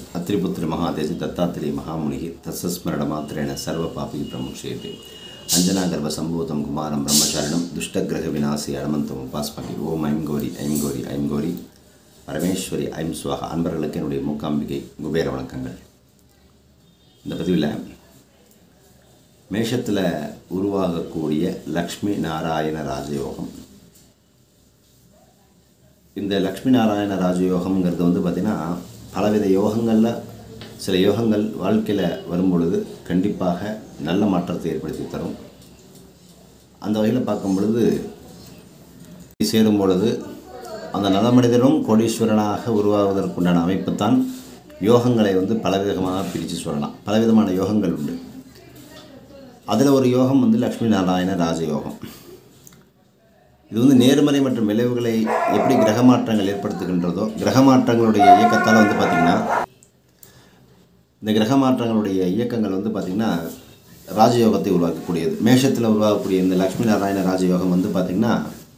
அத்திரிபுத்திர மகாதேசி தத்தாத்திரேய மகாமுனிகி தசஸ்மரண மாத்திரேன சர்வ பாபி பிரமுஷேதி அஞ்சனா கர்ப்ப சம்பூதம் குமாரம் பிரம்மச்சாரிணம் துஷ்டகிரக விநாசி அனமந்தம் உபாஸ்மகி ஓம் ஐம் கோரி ஐம் கோரி ஐம் கோரி பரமேஸ்வரி ஐம் சுவாக அன்பர்களுக்கு என்னுடைய மூக்காம்பிகை குபேர வணக்கங்கள் இந்த பதிவில் மேஷத்தில் உருவாகக்கூடிய லக்ஷ்மி நாராயண ராஜயோகம் இந்த லக்ஷ்மி நாராயண ராஜயோகம்ங்கிறது வந்து பார்த்திங்கன்னா பலவித யோகங்களில் சில யோகங்கள் வாழ்க்கையில் வரும் பொழுது கண்டிப்பாக நல்ல மாற்றத்தை ஏற்படுத்தி தரும் அந்த வகையில் பார்க்கும் பொழுது சேரும் பொழுது அந்த நல்ல மனிதனும் கோடீஸ்வரனாக உருவாவதற்குண்டான அமைப்பு தான் யோகங்களை வந்து பலவிதமாக பிரித்து சொல்லலாம் பலவிதமான யோகங்கள் உண்டு அதில் ஒரு யோகம் வந்து லக்ஷ்மி நாராயண ராஜயோகம் இது வந்து நேர்மறை மற்றும் விளைவுகளை எப்படி கிரக மாற்றங்கள் ஏற்படுத்துகின்றதோ கிரக மாற்றங்களுடைய இயக்கத்தால் வந்து பார்த்திங்கன்னா இந்த கிரக மாற்றங்களுடைய இயக்கங்கள் வந்து பார்த்திங்கன்னா ராஜயோகத்தை உருவாக்கக்கூடியது மேஷத்தில் உருவாக்கக்கூடிய இந்த லக்ஷ்மி நாராயண ராஜயோகம் வந்து பார்த்திங்கன்னா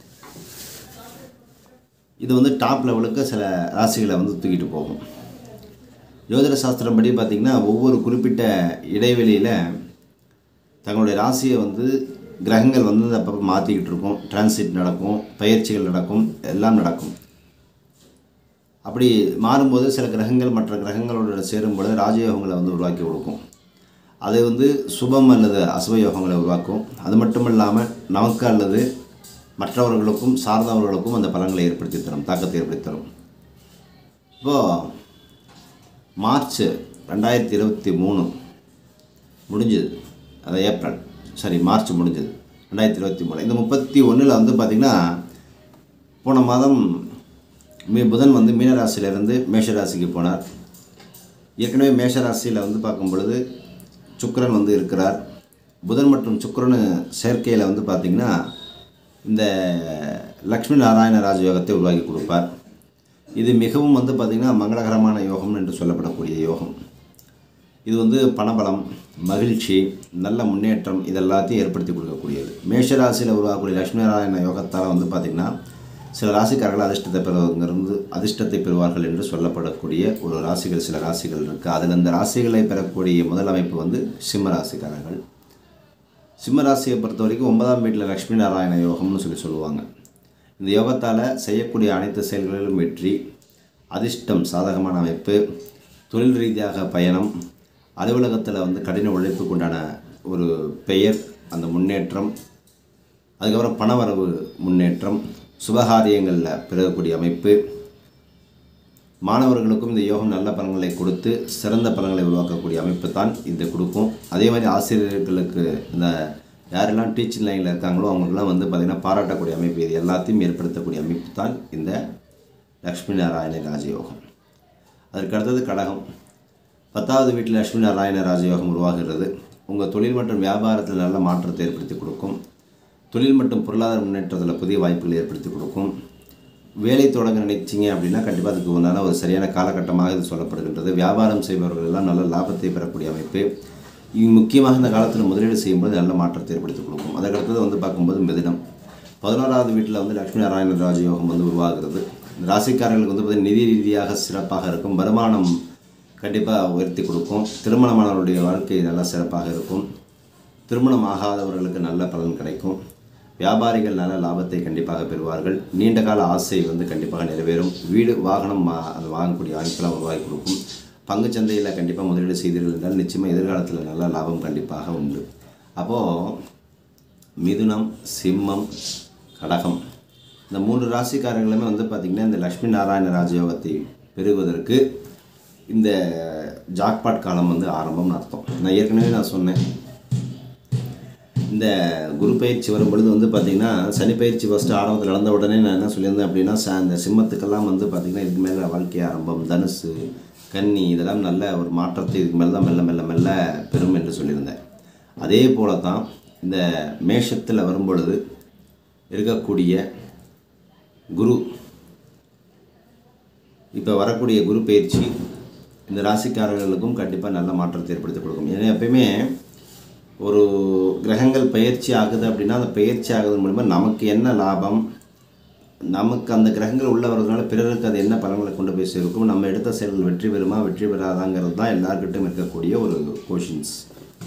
இது வந்து டாப் லெவலுக்கு சில ராசிகளை வந்து தூக்கிட்டு போகும் ஜோதிட சாஸ்திரம் படி பார்த்திங்கன்னா ஒவ்வொரு குறிப்பிட்ட இடைவெளியில் தங்களுடைய ராசியை வந்து கிரகங்கள் வந்து அப்பப்போ மாற்றிக்கிட்டு இருக்கும் டிரான்சிட் நடக்கும் பயிற்சிகள் நடக்கும் எல்லாம் நடக்கும் அப்படி மாறும்போது சில கிரகங்கள் மற்ற கிரகங்களோட சேரும்பொழுது ராஜயோகங்களை வந்து உருவாக்கி கொடுக்கும் அது வந்து சுபம் அல்லது அசுப யோகங்களை உருவாக்கும் அது மட்டும் இல்லாமல் நமக்கு அல்லது மற்றவர்களுக்கும் சார்ந்தவர்களுக்கும் அந்த பலன்களை ஏற்படுத்தி தரும் தாக்கத்தை ஏற்படுத்தி தரும் இப்போது மார்ச் ரெண்டாயிரத்தி இருபத்தி மூணு முடிஞ்சது அது ஏப்ரல் சாரி மார்ச் முடிஞ்சது ரெண்டாயிரத்தி இருபத்தி மூணு இந்த முப்பத்தி ஒன்றில் வந்து பார்த்திங்கன்னா போன மாதம் மீ புதன் வந்து மீனராசியிலேருந்து மேஷராசிக்கு போனார் ஏற்கனவே மேஷராசியில் வந்து பார்க்கும் பொழுது சுக்கிரன் வந்து இருக்கிறார் புதன் மற்றும் சுக்கிரன் சேர்க்கையில் வந்து பார்த்திங்கன்னா இந்த லக்ஷ்மி நாராயண ராஜயோகத்தை உருவாக்கி கொடுப்பார் இது மிகவும் வந்து பார்த்திங்கன்னா மங்களகரமான யோகம் என்று சொல்லப்படக்கூடிய யோகம் இது வந்து பணபலம் மகிழ்ச்சி நல்ல முன்னேற்றம் இதெல்லாத்தையும் ஏற்படுத்தி கொடுக்கக்கூடியது மேஷராசியில் உருவாகக்கூடிய லட்சுமி நாராயண யோகத்தால் வந்து பார்த்திங்கன்னா சில ராசிக்காரர்கள் அதிர்ஷ்டத்தை பெறுவங்கிருந்து அதிர்ஷ்டத்தை பெறுவார்கள் என்று சொல்லப்படக்கூடிய ஒரு ராசிகள் சில ராசிகள் இருக்குது அதில் இந்த ராசிகளை பெறக்கூடிய முதல் அமைப்பு வந்து சிம்ம ராசிக்காரர்கள் சிம்ம ராசியை பொறுத்த வரைக்கும் ஒன்பதாம் வீட்டில் லக்ஷ்மி நாராயண யோகம்னு சொல்லி சொல்லுவாங்க இந்த யோகத்தால் செய்யக்கூடிய அனைத்து செயல்களிலும் வெற்றி அதிர்ஷ்டம் சாதகமான அமைப்பு தொழில் ரீதியாக பயணம் அலுவலகத்தில் வந்து கடின உழைப்புக்கு உண்டான ஒரு பெயர் அந்த முன்னேற்றம் அதுக்கப்புறம் பணவரவு முன்னேற்றம் சுபகாரியங்களில் பெறக்கூடிய அமைப்பு மாணவர்களுக்கும் இந்த யோகம் நல்ல பலன்களை கொடுத்து சிறந்த பலன்களை உருவாக்கக்கூடிய அமைப்பு தான் இது கொடுக்கும் அதே மாதிரி ஆசிரியர்களுக்கு இந்த யாரெல்லாம் டீச்சிங் லைனில் இருக்காங்களோ அவங்களுக்குலாம் வந்து பார்த்திங்கன்னா பாராட்டக்கூடிய அமைப்பு இது எல்லாத்தையும் ஏற்படுத்தக்கூடிய அமைப்பு தான் இந்த லக்ஷ்மி நாராயண ராஜயோகம் அதற்கு அடுத்தது கடகம் பத்தாவது வீட்டில் லட்சுமி நாராயண ராஜயோகம் உருவாகிறது உங்கள் தொழில் மற்றும் வியாபாரத்தில் நல்ல மாற்றத்தை ஏற்படுத்தி கொடுக்கும் தொழில் மற்றும் பொருளாதார முன்னேற்றத்தில் புதிய வாய்ப்புகளை ஏற்படுத்தி கொடுக்கும் வேலை தொடங்க நினைச்சிங்க அப்படின்னா கண்டிப்பாக அதுக்கு உண்டான ஒரு சரியான காலகட்டமாக இது சொல்லப்படுகின்றது வியாபாரம் செய்பவர்கள் எல்லாம் நல்ல லாபத்தை பெறக்கூடிய அமைப்பு இது முக்கியமாக இந்த காலத்தில் முதலீடு செய்யும்போது நல்ல மாற்றத்தை ஏற்படுத்தி கொடுக்கும் அதற்கடுத்தது வந்து பார்க்கும்போது மிதினம் பதினோராவது வீட்டில் வந்து லட்சுமி நாராயண ராஜயோகம் வந்து உருவாகிறது இந்த ராசிக்காரர்களுக்கு வந்து பார்த்திங்கன்னா நிதி ரீதியாக சிறப்பாக இருக்கும் வருமானம் கண்டிப்பாக உயர்த்தி கொடுக்கும் திருமணமானவருடைய வாழ்க்கை நல்லா சிறப்பாக இருக்கும் திருமணம் ஆகாதவர்களுக்கு நல்ல பலன் கிடைக்கும் வியாபாரிகள் நல்ல லாபத்தை கண்டிப்பாக பெறுவார்கள் நீண்ட கால ஆசை வந்து கண்டிப்பாக நிறைவேறும் வீடு வாகனம் மா- அது வாங்கக்கூடிய வாய்ப்பெல்லாம் உருவாக்கி கொடுக்கும் பங்குச் சந்தையில் கண்டிப்பாக முதலீடு செய்தீர்கள் என்றால் நிச்சயமாக எதிர்காலத்தில் நல்ல லாபம் கண்டிப்பாக உண்டு அப்போது மிதுனம் சிம்மம் கடகம் இந்த மூன்று ராசிக்காரர்களுமே வந்து பார்த்திங்கன்னா இந்த லக்ஷ்மி நாராயண ராஜயோகத்தை பெறுவதற்கு இந்த ஜாக்பாட் காலம் வந்து ஆரம்பம்னு அர்த்தம் நான் ஏற்கனவே நான் சொன்னேன் இந்த குரு பயிற்சி வரும் பொழுது வந்து பார்த்திங்கன்னா சனி பயிற்சி ஃபஸ்ட்டு ஆரம்பத்தில் நடந்த உடனே நான் என்ன சொல்லியிருந்தேன் அப்படின்னா ச இந்த சிம்மத்துக்கெல்லாம் வந்து பார்த்திங்கன்னா இதுக்கு மேலே வாழ்க்கை ஆரம்பம் தனுசு கன்னி இதெல்லாம் நல்ல ஒரு மாற்றத்தை இதுக்கு மேலே தான் மெல்ல மெல்ல மெல்ல பெறும் என்று சொல்லியிருந்தேன் அதே போல தான் இந்த மேஷத்தில் வரும் பொழுது இருக்கக்கூடிய குரு இப்போ வரக்கூடிய குரு பயிற்சி இந்த ராசிக்காரர்களுக்கும் கண்டிப்பாக நல்ல மாற்றத்தை ஏற்படுத்தி கொடுக்கும் ஏன்னா எப்பயுமே ஒரு கிரகங்கள் பயிற்சி ஆகுது அப்படின்னா அந்த பயிற்சி ஆகுது மூலிமா நமக்கு என்ன லாபம் நமக்கு அந்த கிரகங்கள் உள்ள வர்றதுனால பிறருக்கு அது என்ன பலன்களை கொண்டு போய் சேர்க்கும் நம்ம எடுத்த செயல்கள் வெற்றி பெறுமா வெற்றி பெறாதாங்கிறது தான் எல்லாருக்கிட்டும் இருக்கக்கூடிய ஒரு கொஷின்ஸ்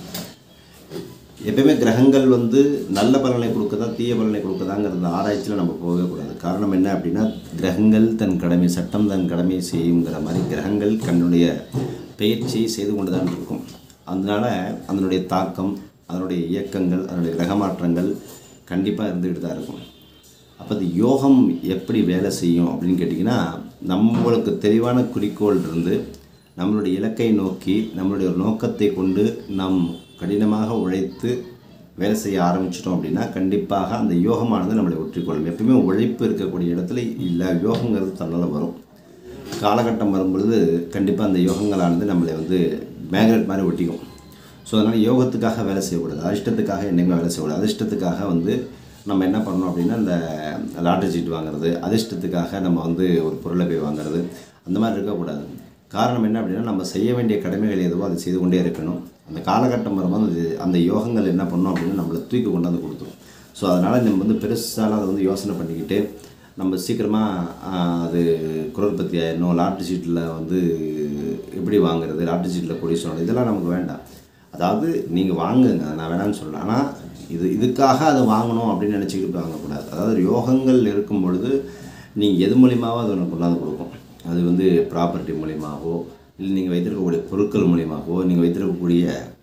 எப்பயுமே கிரகங்கள் வந்து நல்ல பலனை கொடுக்குதா தீய பலனை கொடுக்குதாங்கிறது ஆராய்ச்சியில் நம்ம போகவே கூடாது காரணம் என்ன அப்படின்னா கிரகங்கள் தன் கடமை சட்டம் தன் கடமையை செய்யுங்கிற மாதிரி கிரகங்கள் தன்னுடைய பயிற்சியை செய்து கொண்டு தான் இருக்கும் அதனால அதனுடைய தாக்கம் அதனுடைய இயக்கங்கள் அதனுடைய கிரக மாற்றங்கள் கண்டிப்பாக இருந்துக்கிட்டு தான் இருக்கும் அப்போ இந்த யோகம் எப்படி வேலை செய்யும் அப்படின்னு கேட்டிங்கன்னா நம்மளுக்கு தெளிவான குறிக்கோள் இருந்து நம்மளுடைய இலக்கை நோக்கி நம்மளுடைய ஒரு நோக்கத்தை கொண்டு நாம் கடினமாக உழைத்து வேலை செய்ய ஆரம்பிச்சிட்டோம் அப்படின்னா கண்டிப்பாக அந்த யோகமானது நம்மளை ஒற்றிக்கொள்ளும் எப்பயுமே உழைப்பு இருக்கக்கூடிய இடத்துல இல்லை யோகங்கிறது தன்னால் வரும் காலகட்டம் வரும்பொழுது கண்டிப்பாக அந்த யோகங்களானது நம்மளை வந்து மேக்னெட் மாதிரி ஒட்டிக்கும் ஸோ அதனால் யோகத்துக்காக வேலை செய்யக்கூடாது அதிர்ஷ்டத்துக்காக என்னைக்குமே வேலை செய்யக்கூடாது அதிர்ஷ்டத்துக்காக வந்து நம்ம என்ன பண்ணணும் அப்படின்னா இந்த லாட்டரி சீட் வாங்குறது அதிர்ஷ்டத்துக்காக நம்ம வந்து ஒரு பொருளை போய் வாங்குறது அந்த மாதிரி இருக்கக்கூடாது காரணம் என்ன அப்படின்னா நம்ம செய்ய வேண்டிய கடமைகள் எதுவோ அதை செய்து கொண்டே இருக்கணும் அந்த காலகட்டம் வரும்போது அது அந்த யோகங்கள் என்ன பண்ணோம் அப்படின்னா நம்மளை தூக்கி கொண்டாந்து கொடுத்துரும் ஸோ அதனால் நம்ம வந்து பெருசாலாம் அதை வந்து யோசனை பண்ணிக்கிட்டு நம்ம சீக்கிரமாக அது குரோர்பத்தி ஆயிடணும் லாட்ரி சீட்டில் வந்து எப்படி வாங்குறது லாட்ரி சீட்டில் கொடி சொல்லணும் இதெல்லாம் நமக்கு வேண்டாம் அதாவது நீங்கள் வாங்குங்க அதை நான் வேணாம்னு சொல்லலாம் ஆனால் இது இதுக்காக அதை வாங்கணும் அப்படின்னு நினச்சிக்கிட்டு வாங்கக்கூடாது அதாவது யோகங்கள் இருக்கும் பொழுது நீங்கள் எது மூலியமாவோ அது உனக்கு கொண்டாந்து கொடுக்கும் அது வந்து ப்ராப்பர்ட்டி மூலியமாகவோ இல்லை நீங்கள் வைத்திருக்கக்கூடிய பொருட்கள் மூலியமாகவோ நீங்கள் வைத்திருக்கக்கூடிய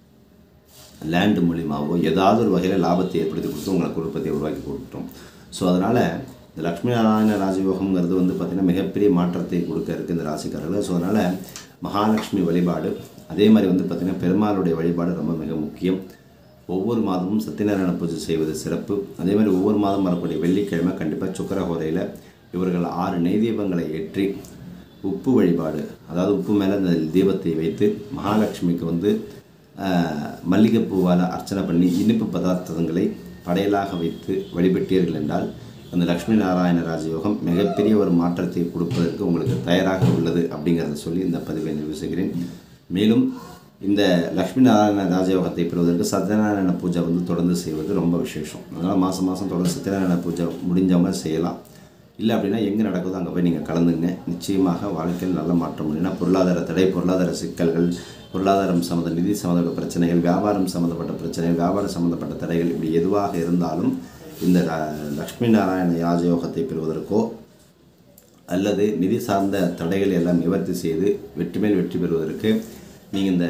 லேண்டு மூலியமாகவோ ஏதாவது ஒரு வகையில் லாபத்தை ஏற்படுத்தி கொடுத்து உங்களை குடும்பத்தை உருவாக்கி கொடுத்துட்டோம் ஸோ அதனால் இந்த லக்ஷ்மி நாராயண ராஜயோகம்ங்கிறது வந்து பார்த்திங்கன்னா மிகப்பெரிய மாற்றத்தை கொடுக்க இருக்குது இந்த ராசிக்காரர்கள் ஸோ அதனால் மகாலட்சுமி வழிபாடு அதே மாதிரி வந்து பார்த்திங்கன்னா பெருமாளுடைய வழிபாடு ரொம்ப மிக முக்கியம் ஒவ்வொரு மாதமும் சத்யநாராயண பூஜை செய்வது சிறப்பு அதே மாதிரி ஒவ்வொரு மாதம் வரக்கூடிய வெள்ளிக்கிழமை கண்டிப்பாக சுக்கரஹோரையில் இவர்கள் ஆறு நெய்தீபங்களை ஏற்றி உப்பு வழிபாடு அதாவது உப்பு மேலே அந்த தீபத்தை வைத்து மகாலட்சுமிக்கு வந்து ஆஹ், மல்லிகைப்பூவால் அர்ச்சனை பண்ணி இனிப்பு பதார்த்தங்களை படையலாக வைத்து வழிபட்டீர்கள் என்றால் அந்த லக்ஷ்மி நாராயண ராஜயோகம் மிகப்பெரிய ஒரு மாற்றத்தை கொடுப்பதற்கு உங்களுக்கு தயாராக உள்ளது அப்படிங்கிறத சொல்லி இந்த பதிவை நிறைவு செய்கிறேன் மேலும் இந்த லக்ஷ்மி நாராயண ராஜயோகத்தை பெறுவதற்கு சத்யநாராயண பூஜை வந்து தொடர்ந்து செய்வது ரொம்ப விசேஷம் அதனால் மாதம் மாதம் தொடர்ந்து சத்யநாராயண பூஜை முடிஞ்சவங்க செய்யலாம் இல்லை அப்படின்னா எங்கே நடக்குதோ அங்கே போய் நீங்கள் கலந்துங்க நிச்சயமாக வாழ்க்கையில் நல்ல மாற்றம் உண்டு. ஏன்னா பொருளாதார தடை பொருளாதார சிக்கல்கள் பொருளாதாரம் சம்மந்த நிதி சம்மந்தப்பட்ட பிரச்சனைகள் வியாபாரம் சம்மந்தப்பட்ட பிரச்சனைகள் வியாபாரம் சம்மந்தப்பட்ட தடைகள் இப்படி எதுவாக இருந்தாலும் இந்த ர- லக்ஷ்மி நாராயண யாஜயோகத்தை பெறுவதற்கோ அல்லது நிதி சார்ந்த தடைகளை எல்லாம் நிவர்த்தி செய்து வெற்றி மேல் வெற்றி பெறுவதற்கு நீங்கள் இந்த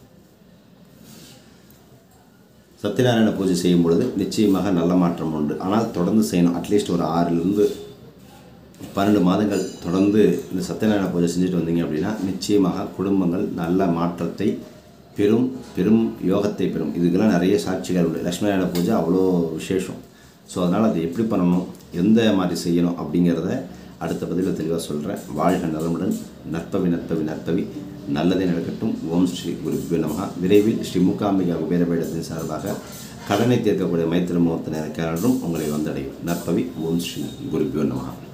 சத்யநாராயண பூஜை செய்யும் பொழுது நிச்சயமாக நல்ல மாற்றம் உண்டு ஆனால் தொடர்ந்து செய்யணும் அட்லீஸ்ட் ஒரு ஆறிலிருந்து பன்னெண்டு மாதங்கள் தொடர்ந்து இந்த சத்யநாராயண பூஜை செஞ்சுட்டு வந்தீங்க அப்படின்னா நிச்சயமாக குடும்பங்கள் நல்ல மாற்றத்தை பெரும் பெரும் யோகத்தை பெறும் இதுக்கெல்லாம் நிறைய சாட்சிகள் உண்டு லட்சுமி நாராயண பூஜை அவ்வளோ விசேஷம் ஸோ அதனால் அதை எப்படி பண்ணணும் எந்த மாதிரி செய்யணும் அப்படிங்கிறத அடுத்த பதிவில் தெளிவாக சொல்கிறேன் வாழ்க நலமுடன் நற்பவி நற்பவி நற்பவி நல்லதே நடக்கட்டும் ஓம் ஸ்ரீ குருபியோ நமகா விரைவில் ஸ்ரீ மூகாம்பிகா குபேரபீடத்தின் சார்பாக கடனை தீர்க்கக்கூடிய மைத்திர முகூர்த்த நேரக்காரரும் உங்களை வந்தடையும் நற்பவி ஓம் ஸ்ரீ குருபியோ நமகா